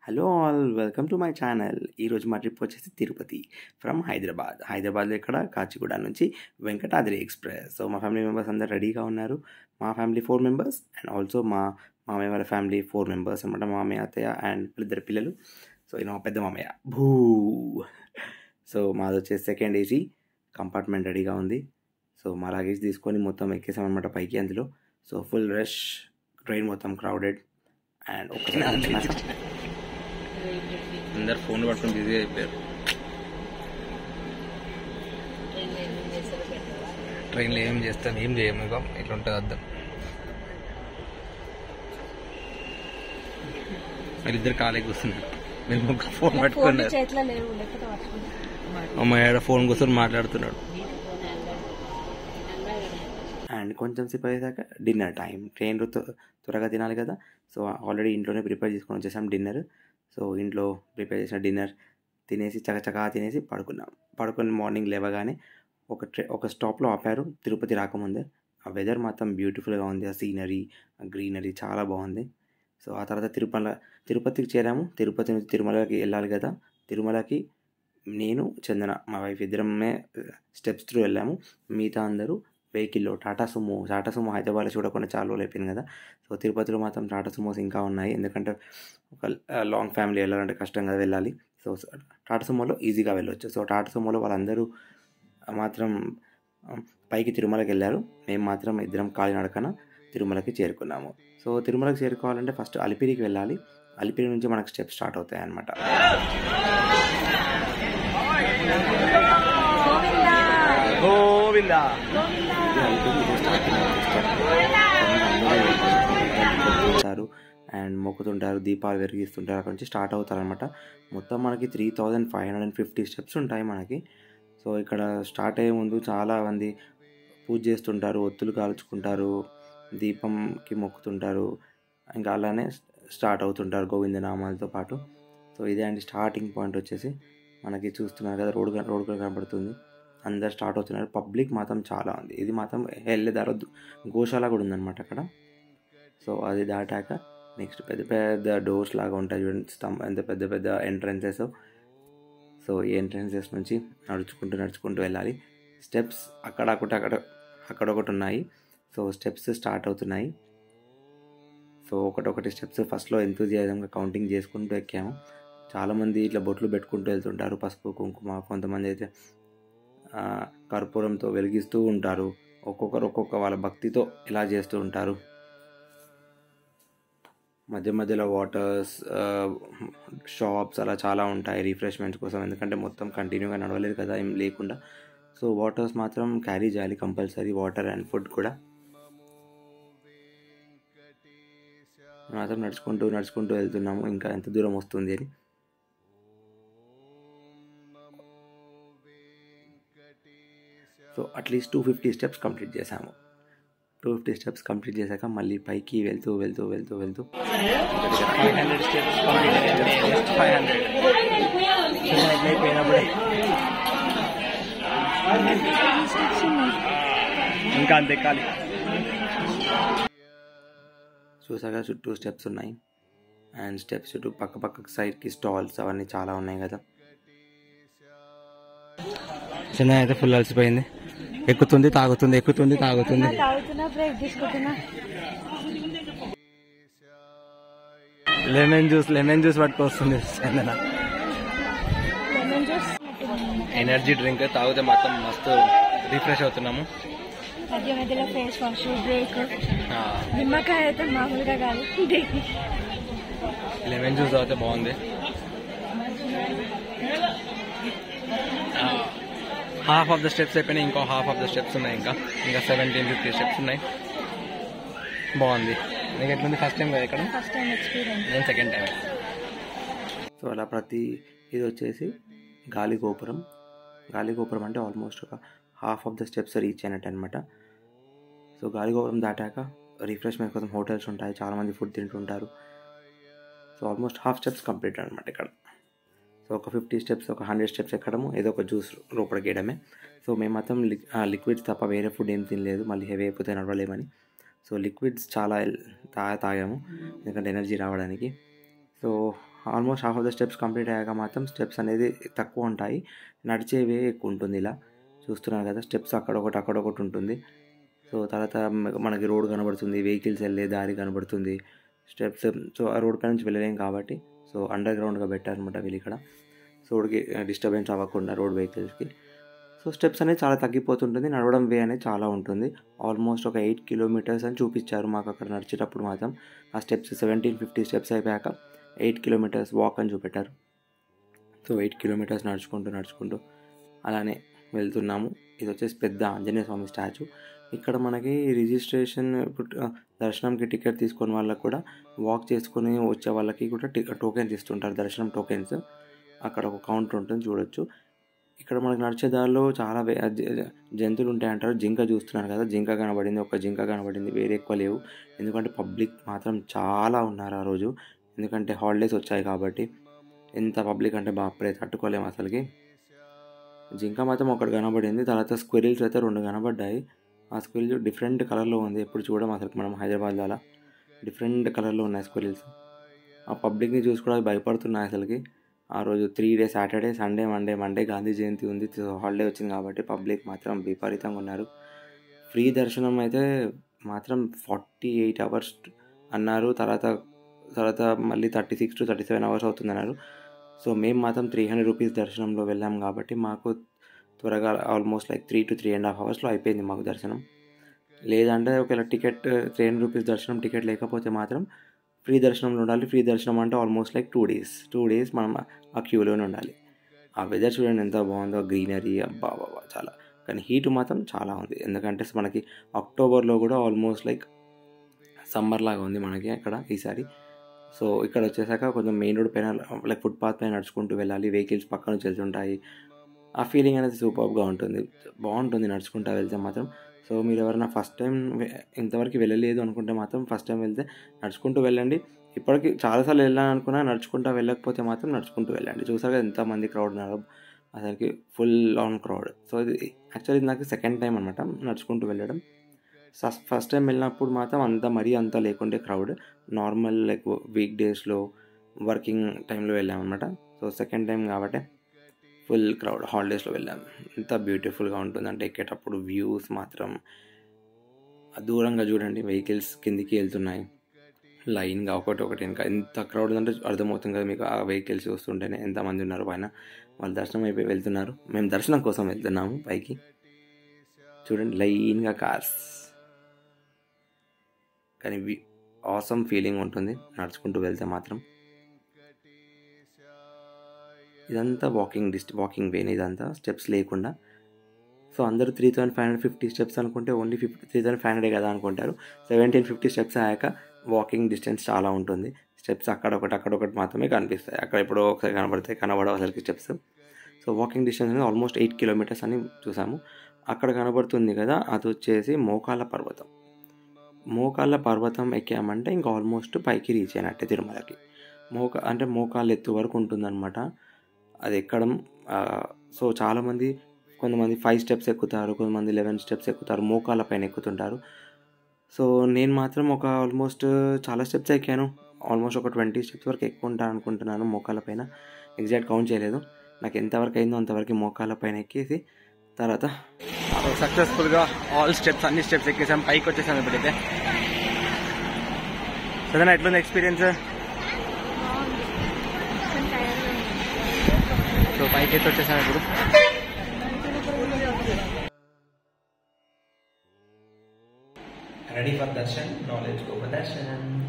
hello all welcome to my channel ఈరోజు మా trip వచ్చేసి తిరుపతి ఫ్రమ్ హైదరాబాద్ హైదరాబాద్లో ఇక్కడ కాచిగూడ నుంచి వెంకటాద్రి ఎక్స్ప్రెస్ సో మా ఫ్యామిలీ మెంబర్స్ అందరు రెడీగా ఉన్నారు మా family four members and also మా మామయ్య వాళ్ళ ఫ్యామిలీ ఫోర్ మెంబర్స్ అనమాట మా మామయ్య అత్తయ్య అండ్ ఇద్దరు పిల్లలు సో ఈయన మా పెద్ద మామయ్య భూ సో మాది వచ్చేసి సెకండ్ ఏసీ కంపార్ట్మెంట్ రెడీగా ఉంది సో మా లగేజ్ తీసుకొని మొత్తం ఎక్కేసామన్నమాట పైకి అందులో సో ఫుల్ రష్ ట్రైన్ మొత్తం క్రౌడెడ్ అండ్ ఒకసారి అందరు ఫోన్ పట్టుకుని బిజీ అయిపోయారు ట్రైన్లో ఏం చేస్తాం ఏం చేయము ఇక ఇట్లా ఉంటుంది అర్థం వీళ్ళిద్దరు ఖాళీ కూర్చున్నారు మీరు ముగ్గురు ఫోన్ పట్టుకున్నారు చేతిలో లేవు లేకపోతే పట్టుకుంటా అమ్మాయి ఆడ ఫోన్ కూర్చొని మాట్లాడుతున్నాడు అండ్ కొంచెం సేపు అయ్యాక డిన్నర్ టైం ట్రైన్లో త్వ- త్వరగా తినాలి కదా సో ఆల్రెడీ ఇంట్లోనే ప్రిపేర్ చేసుకొని వచ్చేసాం డిన్నర్ సో ఇంట్లో ప్రిపేర్ చేసిన డిన్నర్ తినేసి చకచకా తినేసి పడుకున్నాం పడుకొని మార్నింగ్ లేవగానే ఒక ట్రే ఒక స్టాప్లో ఆపారు తిరుపతి రాకముందే ఆ వెదర్ మాత్రం బ్యూటిఫుల్గా ఉంది ఆ సీనరీ ఆ గ్రీనరీ చాలా బాగుంది సో ఆ తర్వాత తిరుమల తిరుపతికి చేరాము తిరుపతి నుంచి తిరుమలకి వెళ్ళాలి కదా తిరుమలకి నేను చందన మా వైఫ్ ఇద్దరమే స్టెప్స్ త్రూ వెళ్ళాము మిగతా అందరూ వెహికల్లో టాటా సుమో టాటా సుమో హైదరాబాద్లో చూడకుండా చాలా రోజులు అయిపోయింది కదా సో తిరుపతిలో మాత్రం టాటా సుమోస్ ఇంకా ఉన్నాయి ఎందుకంటే ఒక లాంగ్ ఫ్యామిలీ వెళ్ళాలంటే కష్టంగా వెళ్ళాలి సో టాటా సుమోలో ఈజీగా వెళ్ళొచ్చు సో టాటా సుమోలో వాళ్ళందరూ మాత్రం ఆ, పైకి తిరుమలకి వెళ్ళారు మేము మాత్రం ఇద్దరం కాలినడకన తిరుమలకి చేరుకున్నాము సో తిరుమలకి చేరుకోవాలంటే ఫస్ట్ అలిపిరికి వెళ్ళాలి అలిపిరి నుంచి మనకు స్టెప్ స్టార్ట్ అవుతాయి అన్నమాట గోవిందా ఉంటారు అండ్ మొక్కుతుంటారు దీపాలు వెలిగిస్తుంటారు అక్కడ నుంచి స్టార్ట్ అవుతారు అనమాట మొత్తం మనకి three thousand five hundred and fifty steps ఉంటాయి మనకి సో ఇక్కడ స్టార్ట్ అయ్యే ముందు చాలా మంది పూజ చేస్తుంటారు ఒత్తులు కాల్చుకుంటారు దీపంకి మొక్కుతుంటారు ఇంకా అలానే స్టార్ట్ అవుతుంటారు గోవిందనామాలతో పాటు సో ఇదే అండి స్టార్టింగ్ పాయింట్ వచ్చేసి మనకి చూస్తున్నారు కదా రోడ్ రోడ్ కూడా కనబడుతుంది అందరు స్టార్ట్ అవుతున్నారు పబ్లిక్ మాత్రం చాలా ఉంది ఇది మాత్రం వెళ్ళే దారి గోశాల కూడా ఉందన్నమాట అక్కడ సో అది దాటాక నెక్స్ట్ పెద్ద పెద్ద డోర్స్ లాగా ఉంటాయి చూడండి స్తంభ ఎంత పెద్ద పెద్ద ఎంట్రన్సెస్ సో ఈ ఎంట్రన్సెస్ నుంచి నడుచుకుంటూ నడుచుకుంటూ వెళ్ళాలి స్టెప్స్ అక్కడ ఒకటి అక్కడ అక్కడ ఒకటి ఉన్నాయి సో స్టెప్స్ స్టార్ట్ అవుతున్నాయి సో ఒకటొకటి స్టెప్స్ ఫస్ట్లో ఎంతూజియాజంగా కౌంటింగ్ చేసుకుంటూ ఎక్కాము చాలామంది ఇట్లా బొట్లు పెట్టుకుంటూ వెళ్తుంటారు పసుపు కుంకుమ కొంతమంది అయితే ఆ, కర్పూరంతో వెలిగిస్తూ ఉంటారు ఒక్కొక్కరు ఒక్కొక్క వాళ్ళ భక్తితో ఇలా చేస్తూ ఉంటారు మధ్య మధ్యలో వాటర్స్ షాప్స్ అలా చాలా ఉంటాయి రిఫ్రెష్మెంట్స్ కోసం ఎందుకంటే మొత్తం కంటిన్యూగా నడవలేదు కదా ఏం లేకుండా సో వాటర్స్ మాత్రం క్యారీ చేయాలి కంపల్సరీ వాటర్ అండ్ ఫుడ్ కూడా మాత్రం నడుచుకుంటూ నడుచుకుంటూ వెళ్తున్నాము ఇంకా ఎంత దూరం వస్తుంది అని so at least two fifty steps complete చేసాము టూ ఫిఫ్టీ స్టెప్స్ కంప్లీట్ చేశాక మళ్ళీ పైకి వెళ్తూ వెళ్తూ వెళ్తూ వెళ్తూ five hundred steps complete five hundred అయిపోయినప్పుడే ఇంకా అంత ఎక్కాలి చూసాక చుట్టూ స్టెప్స్ ఉన్నాయి అండ్ స్టెప్స్ చుట్టూ పక్క పక్క సైడ్కి స్టాల్స్ అవన్నీ చాలా ఉన్నాయి కదా చిన్న అయితే ఫుల్ అలసిపోయింది ఎక్కుతుంది తాగుతుంది ఎక్కుతుంది తాగుతుంది తాగుతున్నా బ్రేక్ తీసుకుంటున్నా లెమన్ జ్యూస్ లెమన్ జ్యూస్ పట్టుకొస్తుంది Chandana lemon juice energy drink తాగితే మాత్రం మస్తు రిఫ్రెష్ అవుతున్నాము మధ్య మధ్యలో ఫేస్ వాష్ బ్రేక్ ఆ, నిమ్మకాయ అయితే మామూలుగా కాదు లెమన్ జ్యూస్ తాగితే బాగుంది హాఫ్ ఆఫ్ ద స్టెప్స్ అయిపోయినాయి ఇంకో హాఫ్ ఆఫ్ ద స్టెప్స్ ఉన్నాయి ఇంకా ఇంకా సెవెంటీన్ ఫిఫ్టీ స్టెప్స్ ఉన్నాయి బాగుంది నీకు ఎట్లుంది ఫస్ట్ టైం కదా ఇక్కడ ఫస్ట్ టైం ఎక్స్పీరియన్స్ నేను సెకండ్ టైం సో అలా ప్రతి ఇది వచ్చేసి గాలి గోపురం గాలి గోపురం అంటే ఆల్మోస్ట్ ఒక half of the steps reach అయినట్టు అనమాట సో గాలి గోపురం దాటాక రిఫ్రెష్మెంట్ కోసం హోటల్స్ ఉంటాయి చాలామంది ఫుడ్ తింటుంటారు so almost half steps complete అనమాట ఇక్కడ సో ఒక ఫిఫ్టీ స్టెప్స్ ఒక హండ్రెడ్ స్టెప్స్ ఎక్కడము ఏదో ఒక జ్యూస్ లోపలికి వేయడమే సో మేము మాత్రం లిక్విడ్స్ తప్ప వేరే ఫుడ్ ఏం తినలేదు మళ్ళీ హెవీ అయిపోతే నడవలేమని సో లిక్విడ్స్ చాలా తా తాగాము ఎందుకంటే ఎనర్జీ రావడానికి so almost half of the steps complete అయ్యాక మాత్రం స్టెప్స్ అనేది తక్కువ ఉంటాయి నడిచేవే ఎక్కువ ఉంటుంది ఇలా చూస్తున్నారు కదా స్టెప్స్ అక్కడొకటి అక్కడొకటి ఉంటుంది సో తర్వాత మ- మనకి రోడ్ కనబడుతుంది వెహికల్స్ వెళ్ళే దారి కనబడుతుంది స్టెప్స్ సో ఆ రోడ్ పై నుంచి వెళ్ళలేం కాబట్టి సో అండర్ గ్రౌండ్గా పెట్టారనమాట వీళ్ళు ఇక్కడ సో రోడ్కి డిస్టర్బెన్స్ అవ్వకుండా రోడ్ వెహికల్స్కి సో స్టెప్స్ అనేది చాలా తగ్గిపోతుంటుంది నడవడం వే అనేది చాలా ఉంటుంది ఆల్మోస్ట్ ఒక ఎయిట్ కిలోమీటర్స్ అని చూపించారు మాకు అక్కడ నడిచేటప్పుడు మాత్రం ఆ స్టెప్స్ సెవెంటీన్ ఫిఫ్టీ స్టెప్స్ అయిపోయాక ఎయిట్ కిలోమీటర్స్ వాక్ అని చూపెట్టారు సో ఎయిట్ కిలోమీటర్స్ నడుచుకుంటూ నడుచుకుంటూ అలానే వెళ్తున్నాము ఇది వచ్చేసి పెద్ద ఆంజనేయ స్వామి స్టాచ్యూ ఇక్కడ మనకి రిజిస్ట్రేషన్ ఇప్పుడు ఆ, దర్శనంకి టికెట్ తీసుకున్న వాళ్ళకి కూడా వాక్ చేసుకొని వచ్చే వాళ్ళకి కూడా టి టోకెన్స్ ఇస్తుంటారు దర్శనం టోకెన్స్ అక్కడ ఒక కౌంటర్ ఉంటుంది చూడొచ్చు ఇక్కడ మనకి నడిచే దారిలో చాలా వే- జ- జ- జంతువులు ఉంటాయంటారు జింక చూస్తున్నారు కదా జింక కనబడింది ఒక జింక కనబడింది వేరే ఎక్కువ లేవు ఎందుకంటే పబ్లిక్ మాత్రం చాలా ఉన్నారు ఆ రోజు ఎందుకంటే హాలిడేస్ వచ్చాయి కాబట్టి ఎంత పబ్లిక్ అంటే బాప్రే తట్టుకోలేము అసలుకి జింక మాత్రం ఒకటి కనబడింది తర్వాత స్క్విరిల్స్ అయితే రెండు కనబడ్డాయి ఆ స్క్విరిల్స్ డిఫరెంట్ కలర్లో ఉంది ఎప్పుడు చూడడం అసలు మనం హైదరాబాద్లో అలా డిఫరెంట్ కలర్లో ఉన్నాయి స్క్విరిల్స్ ఆ పబ్లిక్ని చూసి కూడా భయపడుతున్నాయి అసలుకి ఆ రోజు three day Saturday Sunday Monday Monday Gandhi Jayanti ఉంది హాలిడే వచ్చింది కాబట్టి పబ్లిక్ మాత్రం విపరీతంగా ఉన్నారు ఫ్రీ దర్శనం అయితే మాత్రం ఫార్టీ ఎయిట్ అవర్స్ అన్నారు తర్వాత తర్వాత మళ్ళీ thirty six to thirty seven hours అవుతుంది అన్నారు సో మేము మాత్రం త్రీ హండ్రెడ్ రూపీస్ దర్శనంలో వెళ్ళాం కాబట్టి మాకు త్వరగా almost like three to three and half అవర్స్లో అయిపోయింది మాకు దర్శనం లేదంటే ఒకవేళ టికెట్ త్రీ హండ్రెడ్ రూపీస్ దర్శనం టికెట్ లేకపోతే మాత్రం ఫ్రీ దర్శనంలో ఉండాలి ఫ్రీ దర్శనం అంటే almost like two days two days మనం ఆ క్యూలోనే ఉండాలి ఆ వెదర్ చూడండి ఎంత బాగుందో గ్రీనరీ అబ్బా బాబా చాలా కానీ హీట్ మాత్రం చాలా ఉంది ఎందుకంటే మనకి అక్టోబర్లో కూడా ఆల్మోస్ట్ లైక్ సమ్మర్ లాగా ఉంది మనకి అక్కడ ఈసారి సో ఇక్కడ వచ్చేసాక కొంచెం మెయిన్ రోడ్ పైన లైక్ ఫుట్పాత్ పైన నడుచుకుంటూ వెళ్ళాలి వెహికల్స్ పక్క నుంచి వెళ్తుంటాయి ఆ ఫీలింగ్ అనేది సూపర్గా ఉంటుంది బాగుంటుంది నడుచుకుంటూ వెళ్తే మాత్రం సో మీరు ఎవరైనా ఫస్ట్ టైం ఇంతవరకు వెళ్ళలేదు అనుకుంటే మాత్రం ఫస్ట్ టైం వెళ్తే నడుచుకుంటూ వెళ్ళండి ఇప్పటికి చాలాసార్లు వెళ్ళాను అనుకున్నా నడుచుకుంటూ వెళ్ళకపోతే మాత్రం నడుచుకుంటూ వెళ్ళండి చూసారు కదా ఎంతమంది క్రౌడ్ ఉన్నారు అసలుకి ఫుల్ ఆన్ క్రౌడ్ సో ఇది యాక్చువల్లీ నాకు సెకండ్ టైం అనమాట నడుచుకుంటూ వెళ్ళడం ఫస్ట్ ఫస్ట్ టైం వెళ్ళినప్పుడు మాత్రం అంత మరీ అంత లేకుండే క్రౌడ్ నార్మల్ లైక్ వీక్ డేస్లో వర్కింగ్ టైంలో వెళ్ళాం అనమాట సో సెకండ్ టైం కాబట్టి ఫుల్ క్రౌడ్ హాలిడేస్లో వెళ్ళాం ఎంత బ్యూటిఫుల్గా ఉంటుందంటే ఎక్కేటప్పుడు వ్యూస్ మాత్రం దూరంగా చూడండి వెహికల్స్ కిందికి వెళ్తున్నాయి లైన్గా ఒకటి ఒకటి ఇంకా ఎంత క్రౌడ్ అంటే అర్థమవుతుంది కదా మీకు ఆ వెహికల్స్ చూస్తుంటేనే ఎంతమంది ఉన్నారు పైన వాళ్ళు దర్శనం అయిపోయి వెళ్తున్నారు మేము దర్శనం కోసం వెళ్తున్నాము పైకి చూడండి లైన్గా కార్స్ కానీ ఆసమ్ ఫీలింగ్ ఉంటుంది నడుచుకుంటూ వెళ్తే మాత్రం ఇదంతా వాకింగ్ డిస్ట్ వాకింగ్ వేనే ఇదంతా స్టెప్స్ లేకుండా సో అందరూ three thousand five hundred fifty steps అనుకుంటే only fifty three thousand five hundred కదా అనుకుంటారు సెవెంటీన్ ఫిఫ్టీ స్టెప్స్ అయ్యాక వాకింగ్ డిస్టెన్స్ చాలా ఉంటుంది స్టెప్స్ అక్కడొకటి అక్కడొకటి మాత్రమే కనిపిస్తాయి అక్కడ ఎప్పుడో ఒకసారి కనబడతాయి కనబడవు అసలుకి స్టెప్స్ సో వాకింగ్ డిస్టెన్స్ అనేది ఆల్మోస్ట్ ఎయిట్ కిలోమీటర్స్ అని చూసాము అక్కడ కనబడుతుంది కదా అది వచ్చేసి మోకాళ్ళ పర్వతం మోకాళ్ళ పర్వతం ఎక్కామంటే ఇంకా ఆల్మోస్ట్ పైకి రీచ్ అయినట్టే తిరుమలకి మోక అంటే మోకాళ్ళ ఎత్తు వరకు ఉంటుందన్నమాట అది ఎక్కడం ఆ, సో చాలామంది కొంతమంది ఫైవ్ స్టెప్స్ ఎక్కుతారు కొంతమంది లెవెన్ స్టెప్స్ ఎక్కుతారు మోకాళ్ళ పైన ఎక్కుతుంటారు సో నేను మాత్రం ఒక ఆల్మోస్ట్ చాలా స్టెప్స్ ఎక్కాను ఆల్మోస్ట్ ఒక ట్వంటీ స్టెప్స్ వరకు ఎక్కువ ఉంటాను అనుకుంటున్నాను మోకాళ్ళ పైన ఎగ్జాక్ట్ కౌంట్ చేయలేదు నాకు ఎంతవరకు అయిందో అంతవరకు మోకాళ్ళ పైన ఎక్కేసి తర్వాత సక్సెస్ఫుల్గా ఆల్ స్టెప్స్ అన్ని స్టెప్స్ ఎక్కేసాం పైకి వచ్చేసాం ఇప్పుడైతే సదన ఎట్లుంది ఎక్స్పీరియన్స్ కొంచెం టైర్గా సో పైకి అయితే వచ్చేసాం ఇప్పుడు ready for darshan knowledge go Darshan